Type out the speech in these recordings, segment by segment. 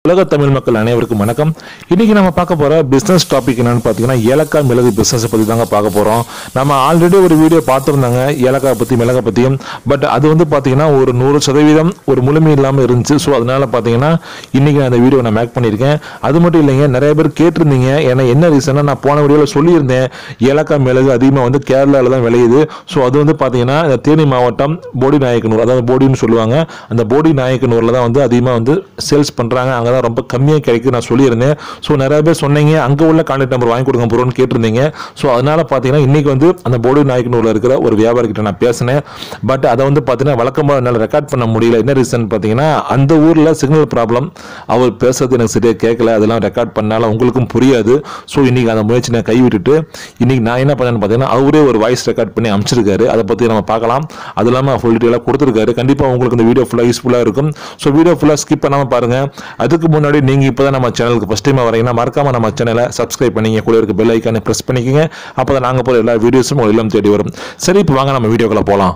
உலக தமிழ் மக்கள் அனைவருக்கும் வணக்கம் இன்னைக்கு நம்ம பார்க்க போற பிசினஸ் டாபிக் என்னன்னு பார்த்தீங்கன்னா ஏலக்காய் மிளகு பிசினஸ் பத்தி தாங்க பார்க்க போறோம் நம்ம ஆல்ரெடி ஒரு வீடியோ பார்த்துருந்தாங்க ஏலக்காய் பத்தி மிளகை பத்தியும் பட் அது வந்து பார்த்தீங்கன்னா ஒரு நூறு சதவீதம் ஒரு முழுமை இல்லாமல் இருந்துச்சு ஸோ அதனால பார்த்தீங்கன்னா இன்னைக்கு நான் அந்த வீடியோ நான் மேக் பண்ணியிருக்கேன் அது மட்டும் இல்லைங்க நிறைய பேர் கேட்டிருந்தீங்க ஏன்னா என்ன ரீசன்னா நான் போன வீடியோவில் சொல்லியிருந்தேன் ஏலக்காய் மிளகு அதிகமாக வந்து கேரளாவில் தான் விளையுது ஸோ அது வந்து பார்த்தீங்கன்னா இந்த தேனி மாவட்டம் போடி நாயக்கனூர் அதாவது போடின்னு சொல்லுவாங்க அந்த போடி நாயக்கனூரில் தான் வந்து அதிகமாக வந்து சேல்ஸ் பண்ணுறாங்க அங்கே தான் ரொம்ப கம்மியாக கிடைக்குது நான் சொல்லியிருந்தேன் ஸோ நிறைய பேர் சொன்னீங்க அங்கே உள்ள கான்டாக்ட் நம்பர் வாங்கி கொடுங்க ப்ரோன்னு கேட்டிருந்தீங்க ஸோ அதனால பார்த்தீங்கன்னா இன்னைக்கு வந்து அந்த போடி நாயக்கனூரில் இருக்கிற ஒரு வியாபாரிகிட்ட நான் பேசினேன் பட் அதை வந்து பார்த்தீங்கன்னா வழக்கமாக என்னால் ரெக்கார்ட் பண்ண முடியல என்ன ரீசன் பார்த்தீங்கன்னா அந்த ஊரில் சிக்னல் ப்ராப்ளம் அவர் பேசுறது எனக்கு சரியாக கேட்கல அதெல்லாம் ரெக்கார்ட் பண்ணால உங்களுக்கும் புரியாது ஸோ இன்னைக்கு அந்த முயற்சி நான் கைவிட்டுட்டு இன்னைக்கு நான் என்ன பண்ணேன்னு பார்த்தீங்கன்னா அவரே ஒரு வாய்ஸ் ரெக்கார்ட் பண்ணி அமைச்சிருக்காரு அதை பற்றி நம்ம பார்க்கலாம் அது இல்லாமல் ஃபுல் டீட்டெயிலாக கொடுத்துருக்காரு கண்டிப்பாக உங்களுக்கு இந்த வீடியோ ஃபுல்லாக யூஸ்ஃபுல்லாக இருக்கும் ஸோ வீடியோ ஃபுல்லாக ஸ்கிப் பண்ணாமல் பாருங்கள் அதுக்கு முன்னாடி நீங்கள் இப்போ தான் நம்ம சேனலுக்கு ஃபஸ்ட் டைம் வரீங்கன்னா மறக்காம நம்ம சேனலை சப்ஸ்கிரைப் பண்ணிங்க கூட இருக்க பெல் ஐக்கானை ப்ரெஸ் பண்ணிக்கோங்க அப்போ தான் நாங்கள் போகிற எல்லா வீடியோஸும் உங்கள் இல்லம் தேடி வரும் சரி இப்போ வாங்க நம்ம வீடியோக்குள்ள போகலாம்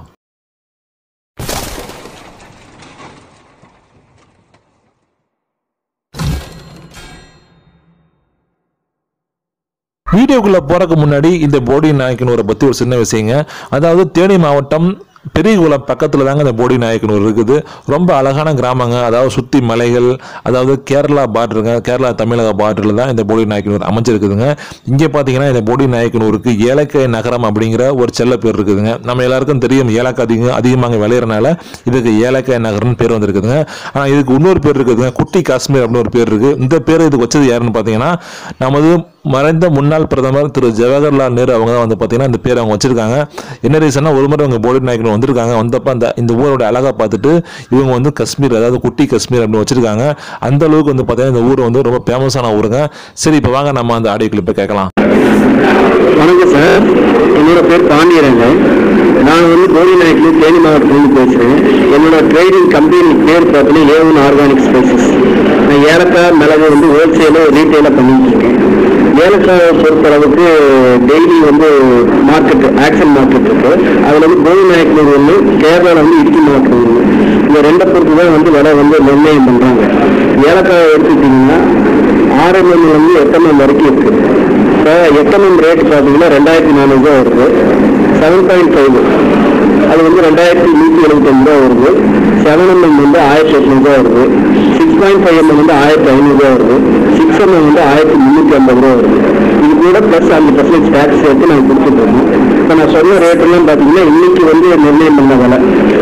வீடியோக்குள்ள போறதுக்கு முன்னாடி இந்த போடி நாயக்கனூரை பத்தி ஒரு சின்ன விஷயங்க அதாவது தேனி மாவட்டம் பெரியகுளம் பக்கத்துல தாங்க இந்த போடி நாயக்கனூர் இருக்குது ரொம்ப அழகான கிராமங்க அதாவது சுத்தி மலைகள் அதாவது கேரளா பார்டருங்க கேரளா தமிழக பார்டரில் தான் இந்த போடி நாயக்கனூர் அமைஞ்சிருக்குதுங்க இங்கே பார்த்தீங்கன்னா இந்த போடி நாயக்கனூருக்கு ஏலக்காய் நகரம் அப்படிங்கிற ஒரு செல்ல பேர் இருக்குதுங்க நம்ம எல்லாருக்கும் தெரியும் ஏலக்காய் அதிகம் அதிகமாக விளையிறனால இதுக்கு ஏலக்காய் நகரம்னு பேர் வந்திருக்குதுங்க ஆனால் இதுக்கு இன்னொரு பேர் இருக்குதுங்க குட்டி காஷ்மீர் அப்படின்னு ஒரு பேர் இருக்கு இந்த பேர் இதுக்கு வச்சது யாருன்னு பார்த்தீங்கன்னா நமது மறைந்த முன்னாள் பிரதமர் திரு ஜவஹர்லால் நேரு அவங்க தான் வந்து பார்த்தீங்கன்னா இந்த பேர் அவங்க வச்சிருக்காங்க என்ன ரீசன்னா ஒரு முறை அவங்க போடி நாயக்கன் வந்திருக்காங்க வந்தப்ப அந்த இந்த ஊரோட அழகா பார்த்துட்டு இவங்க வந்து காஷ்மீர் அதாவது குட்டி காஷ்மீர் அப்படின்னு வச்சிருக்காங்க அந்த அளவுக்கு வந்து பார்த்தீங்கன்னா இந்த ஊர் வந்து ரொம்ப ஃபேமஸான ஊருங்க சரி இப்போ வாங்க நம்ம அந்த ஆடியோ கிளிப்பை கேட்கலாம் வணக்கம் சார் என்னோட பேர் பாண்டியரங்க நான் வந்து கோடி நாயக்கில் தேனி மாவட்டத்திலிருந்து பேசுகிறேன் என்னோட ட்ரேடிங் கம்பெனி பேர் பார்த்தீங்கன்னா ஏவன் ஆர்கானிக் ஸ்பைசஸ் நான் ஏலக்காய் மிளகு வந்து ஹோல்சேலாக ரீட்டெயிலாக பண்ணிட்டு இருக்கேன் ஏலக்காயை பொறுத்தளவுக்கு டெய்லி வந்து மார்க்கெட் ஆக்ஷன் மார்க்கெட் இருக்கு அதில் வந்து கோடி நாயக்கனூர் ஒன்று கேரளாவில் வந்து இடுக்கி மாவட்டம் ஒன்று இந்த ரெண்டை பொறுத்து தான் வந்து விலை வந்து நிர்ணயம் பண்ணுறாங்க ஏலக்காய் எடுத்துக்கிட்டிங்கன்னா ஆறு மணி வந்து எட்டு வரைக்கும் இருக்குது இப்போ எட்டமம் ரேட் பார்த்தீங்கன்னா ரெண்டாயிரத்தி நானூறுரூவா வருது செவன் பாயிண்ட் ஃபைவ் அது வந்து ரெண்டாயிரத்தி நூற்றி எழுபத்தஞ்சு ரூபா வருது செவன் எம்எம் வந்து ஆயிரத்தி எட்நூறுபா வருது சிக்ஸ் பாயிண்ட் ஃபைவ் எம்எம் வந்து ஆயிரத்தி ஐநூறுரூவா வருது சிக்ஸ் எம்எம் வந்து ஆயிரத்தி முந்நூற்றி ஐம்பது ரூபா வருது இது கூட ப்ளஸ் அஞ்சு பர்சன்டேஜ் டேக்ஸ் சேர்த்து நாங்கள் கொடுத்துட்ருக்கோம் இப்போ நான் சொன்ன ரேட்டெல்லாம் பார்த்தீங்கன்னா இன்னைக்கு வந்து நிர்ணயம் பண்ண விலை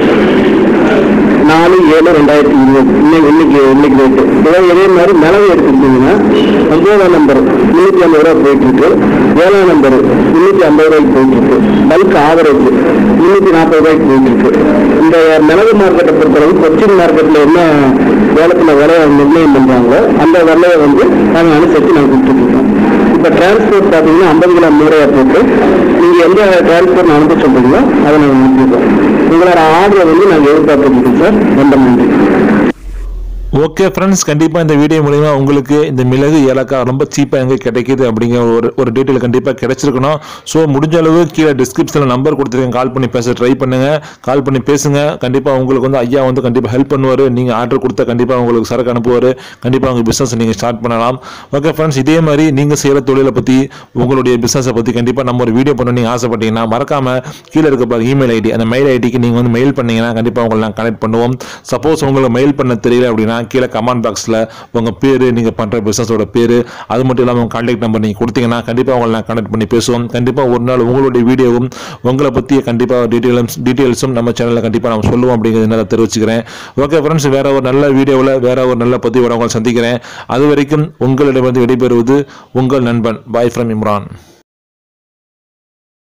நாலு ஏழு ரெண்டாயிரத்தி இருபது இன்னைக்கு இன்னைக்கு இன்னைக்கு ரேட்டு இதே இதே மாதிரி மிளகு எடுத்துக்கிட்டீங்கன்னா ஒன்பதாம் நம்பர் முந்நூற்றி ஐம்பது ரூபா போயிட்டு இருக்கு ஏழாம் நம்பர் முந்நூற்றி ஐம்பது ரூபாய்க்கு போயிட்டு இருக்கு பல்க் ஆவரேஜ் முந்நூற்றி நாற்பது ரூபாய்க்கு போயிட்டு இருக்கு இந்த மிளகு மார்க்கெட்டை பொறுத்தளவு கொச்சின் மார்க்கெட்டில் என்ன வேலத்தில் விலையை நிர்ணயம் பண்ணுறாங்களோ அந்த விலையை வந்து நாங்கள் அனுசரித்து நாங்கள் கொடுத்துட்டு இருக்கோம் இப்போ டிரான்ஸ்போர்ட் பார்த்தீங்கன்னா ஐம்பது கிலோ மூடையா போட்டு நீங்கள் எந்த டிரான்ஸ்போர்ட் அனுப்ப சொல்றீங்களோ அதை நாங்கள் அனுப்பிடுறோம் உங்களோட ஆர்டரை வந்து நாங்கள் எதிர்பார்த்துருக்கோம் சார் ரொம்ப நன்றி ஓகே ஃப்ரெண்ட்ஸ் கண்டிப்பாக இந்த வீடியோ மூலிமா உங்களுக்கு இந்த மிளகு ஏலக்காய் ரொம்ப சீப்பாக எங்கே கிடைக்குது அப்படிங்கிற ஒரு ஒரு டீட்டெயில் கண்டிப்பாக கிடைச்சிருக்கணும் ஸோ முடிஞ்ச அளவு கீழே டிஸ்கிரிப்ஷனில் நம்பர் கொடுத்துருக்கேன் கால் பண்ணி பேச ட்ரை பண்ணுங்க கால் பண்ணி பேசுங்க கண்டிப்பாக உங்களுக்கு வந்து ஐயா வந்து கண்டிப்பாக ஹெல்ப் பண்ணுவார் நீங்கள் ஆர்டர் கொடுத்தா கண்டிப்பாக உங்களுக்கு சரக்கு அனுப்புவார் கண்டிப்பாக உங்கள் பிஸ்னஸ் நீங்கள் ஸ்டார்ட் பண்ணலாம் ஓகே ஃப்ரெண்ட்ஸ் இதே மாதிரி நீங்கள் செய்கிற தொழிலை பற்றி உங்களுடைய பிஸ்னஸை பற்றி கண்டிப்பாக நம்ம ஒரு வீடியோ பண்ண நீங்கள் ஆசைப்பட்டீங்கன்னா மறக்காம கீழே இருக்க பாருங்க இமெயில் ஐடி அந்த மெயில் ஐடிக்கு நீங்கள் வந்து மெயில் பண்ணீங்கன்னா கண்டிப்பாக உங்களை நான் கனெக்ட் பண்ணுவோம் சப்போஸ் உங்களுக்கு மெயில் பண்ண தெரியல அப்படின்னா கீழே கமெண்ட் பாக்ஸில் உங்கள் பேர் நீங்கள் பண்ணுற பிஸ்னஸோட பேர் அது மட்டும் இல்லாமல் உங்கள் கான்டாக்ட் நம்பர் நீங்கள் கொடுத்தீங்கன்னா கண்டிப்பாக உங்களை நான் கனெக்ட் பண்ணி பேசுவோம் கண்டிப்பாக ஒரு நாள் உங்களுடைய வீடியோவும் உங்களை பற்றிய கண்டிப்பாக டீட்டெயில்ஸ் டீட்டெயில்ஸும் நம்ம சேனலில் கண்டிப்பாக நம்ம சொல்லுவோம் அப்படிங்கிறது நான் தெரிவிச்சுக்கிறேன் ஓகே ஃப்ரெண்ட்ஸ் வேற ஒரு நல்ல வீடியோவில் வேற ஒரு நல்ல பதிவோட உங்களை சந்திக்கிறேன் அது வரைக்கும் உங்களிடமிருந்து விடைபெறுவது உங்கள் நண்பன் பாய் ஃப்ரம் இம்ரான்